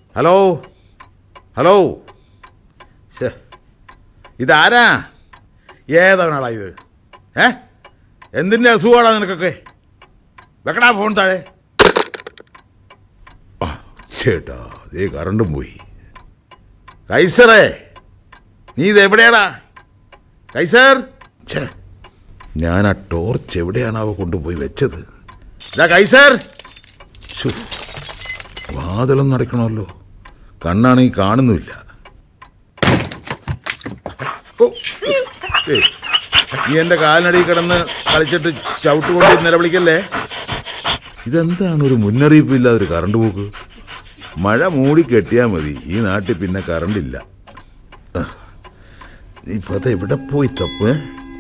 Hello hello ശ്ശേ. ഇതാരാ ഏതവനാളാ ഇത് ഏ എന്തിൻ്റെ അസുഖമാണോ നിനക്കൊക്കെ വെക്കടാ ഫോൺ താഴെ ആ, ചേട്ടാ അതേ കറണ്ടും പോയി കൈസറേ നീ ഇത് എവിടെയാടാ കൈസർ ഛേ ഞാൻ ആ ടോർച്ച് എവിടെയാണാവോ കൊണ്ടുപോയി വെച്ചത് ഇതാ കൈസർ ശ്ശോ, വാതിലൊന്നും അടയ്ക്കണമല്ലോ കണ്ണാണെങ്കിൽ കാണുന്നുമില്ല ഓ, ഏയ്, നീ എൻ്റെ കാലിനടിയിൽ കിടന്ന് കളിച്ചിട്ട് ചവിട്ടുകൊണ്ട് നിലവിളിക്കല്ലേ ഇതെന്താണ് ഒരു മുന്നറിയിപ്പില്ലാതെ ഒരു കറണ്ട് പോക്ക് മഴ മൂടി കെട്ടിയാൽ മതി ഈ നാട്ടിൽ പിന്നെ കറണ്ടില്ല ഇപ്പൊ അത് എവിടെ പോയി തപ്പ്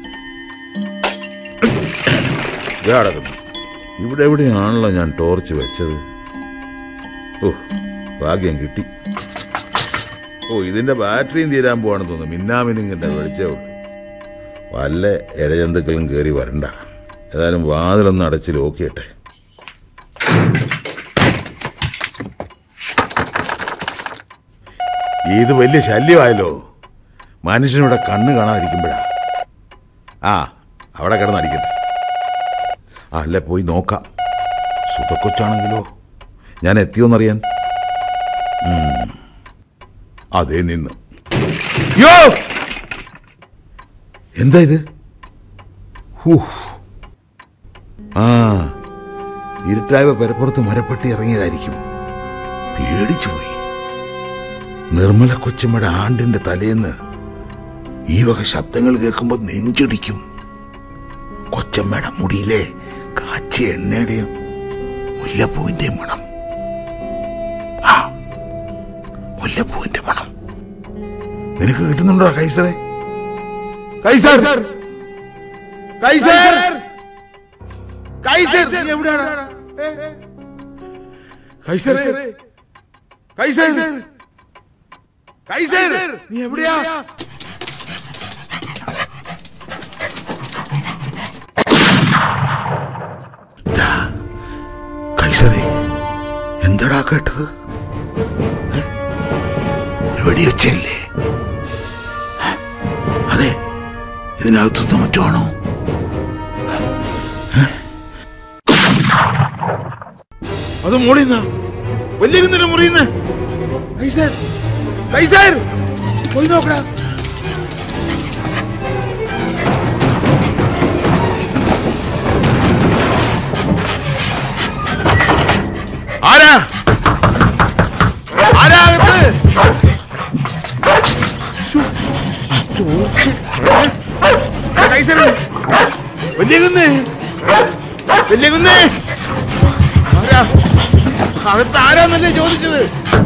ദേ കിടക്കുന്നു ഇവിടെ എവിടെയാണല്ലോ ഞാൻ ടോർച്ച് വെച്ചത് ഓ ഭാഗ്യം കിട്ടി ഓ ഇതിന്റെ ബാറ്ററിയും തീരാൻ പോവാണെന്ന് തോന്നുന്നു മിന്നാമിനിങ്ങിന്റെ വെളിച്ചേ ഉള്ളൂ വല്ല ഇഴജന്തുക്കളും കയറി വരണ്ട ഏതായാലും വാതിലൊന്ന് അടച്ച് ലോക്കിയട്ടെ ഇത് വലിയ ശല്യമായല്ലോ മനുഷ്യനിവിടെ കണ്ണ് കാണാതിരിക്കുമ്പോഴാ ആ അവിടെ കിടന്നടിക്കട്ടെ ആ അല്ലേ പോയി നോക്കാം സുതക്കൊച്ചാണെങ്കിലോ ഞാൻ എത്തിയോന്നറിയാൻ ഉം. അതേ നിന്ന് യോ എന്താ ഇത് ഹൂ. ആ ഇരുട്ടായ പെരപ്പുറത്ത് മരപ്പെട്ടി ഇറങ്ങിയതായിരിക്കും പേടിച്ചു പോയി നിർമ്മല കൊച്ചമ്മയുടെ ആണ്ടിന്റെ തലേന്ന് ഈ വക ശബ്ദങ്ങൾ കേൾക്കുമ്പോൾ നെഞ്ചിടിക്കും കൊച്ചമ്മയുടെ മുടിയിലെ കാച്ചിയ എണ്ണയുടെയും മുല്ലപ്പൂവിന്റെയും മണം ആ മുല്ലപ്പൂവിന്റെ മണം നിനക്ക് കിട്ടുന്നുണ്ടോ കൈസറെ കൈസർ കൈസർ കൈസർ നീ എവിടെയാണ് കൈസർ കൈസർ കൈസർ നീ എവിടെയാ ഡാ, കൈസറെ എന്താടാ കേട്ടത് ഏ? ഒരു വെടിവെച്ചല്ലേ ഏ? അതെ ഇതിനകത്തുനിന്ന് മറ്റുമാണോ അത് മോളിന്ന വലിയ കുന്നിന്റെ മുറിയുന്ന കൈസർ കൈസർ പോയി നോക്കടാ ആരാ ആരാ അകത്ത് ശ്ശോ, ചോദിച്ച്. ഏ, കൈസർ വലിയ കുന്ന് വലിയ കുന്ന് ആരാ അകത്ത് ആരാന്നല്ലേ ചോദിച്ചത്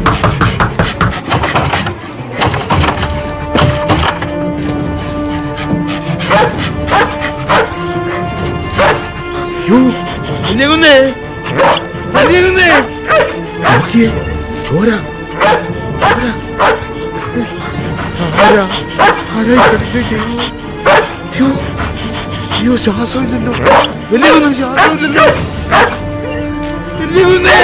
യ്യോ, വലിയ കുന്നേ വലിയ കുന്നേ നോക്കിയേ ചോര ചോര ആരാ ആരാ കിടക്കുകയും ചെയ്യുന്നു അയ്യോ അയ്യോ ശ്വാസമില്ലല്ലോ വലിയ കുന്നിന് ശ്വാസമില്ലല്ലോ വലിയ കുന്നേ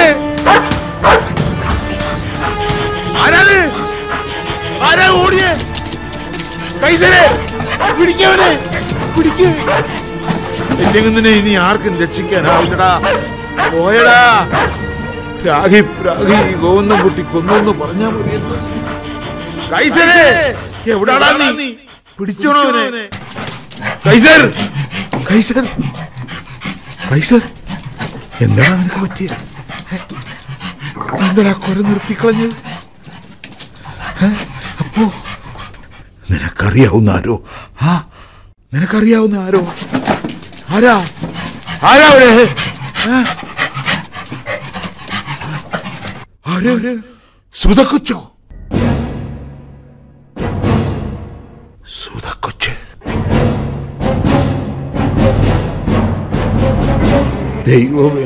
ആരാത് ആരാ ഓടിയേ കൈസരെ പിടിക്കവനെ പിടിക്കേ വലിയകുന്നിനെ ഇനി ആർക്കും രക്ഷിക്കാനാവില്ലടാ പോയടാ രാഗി പ്രാഗി ഗോവന്നം കുട്ടി കൊന്നു പറഞ്ഞാ മതിയല്ലോ കൈസരെ എവിടാടാ നീ പിടിച്ചോണോ അവനെ കൈസർ കൈസർ കൈസർ എന്താണ് നിനക്ക് പറ്റിയത് ഏ? എന്താടാ കൊര നിർത്തിക്കളഞ്ഞത് ഏ? അപ്പോ നിനക്കറിയാവുന്ന ആരോ ആ നിനക്കറിയാവുന്ന ആരോ ആരാ ആരാ അവിടെ ഏ? ആര് സുതക്കൊച്ചോ സുതക്കൊച്ച് ദൈവമേ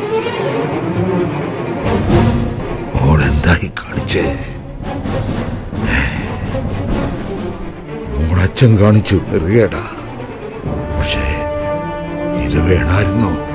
ഓളെന്തായി കാണിച്ചേ ഏ? ഓളച്ഛൻ കാണിച്ചു നെറുകേടാ പക്ഷേ ഇത് വേണമായിരുന്നോ